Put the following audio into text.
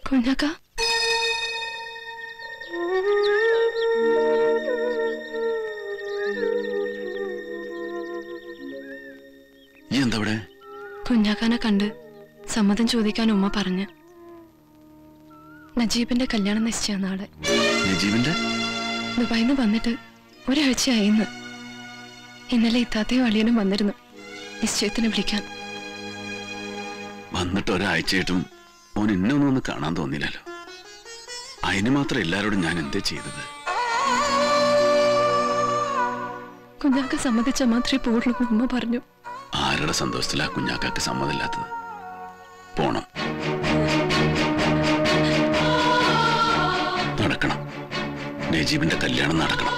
കുഞ്ഞാക്ക ഈ എന്താ ഇവിടെ കുഞ്ഞാക്കാനെ കണ്ട് സമ്മതം ചോദിക്കാൻ ഉമ്മ പറഞ്ഞ് നജീബിന്റെ കല്യാണം നിശ്ചയ നാളെ നജീബിന്റെ ദുബായിന്ന് വന്നിട്ട് ഒരാഴ്ചയായി ഇന്ന് ഇന്നലെ ഇത്താത്തയും അളിയനും വന്നിരുന്നു നിശ്ചയത്തിന് വിളിക്കാൻ വന്നിട്ട് ഒരാഴ്ചയായിട്ടും ഓൻ എന്നെ ഒന്നും ഒന്ന് കാണാൻ തോന്നിയില്ലല്ലോ അതിന് മാത്രം എല്ലാരോടും ഞാൻ എന്തേ ചെയ്തത് കുഞ്ഞാക്ക സമ്മതിച്ച മാത്രമേ പോവുള്ളൂ എന്ന് ഉമ്മ പറഞ്ഞു ആരുടെ സന്തോഷത്തിലാ കുഞ്ഞാക്കാക്ക് സമ്മതമില്ലാത്തത് പോണം നടക്കണം നജീബിന്റെ കല്യാണം നടക്കണം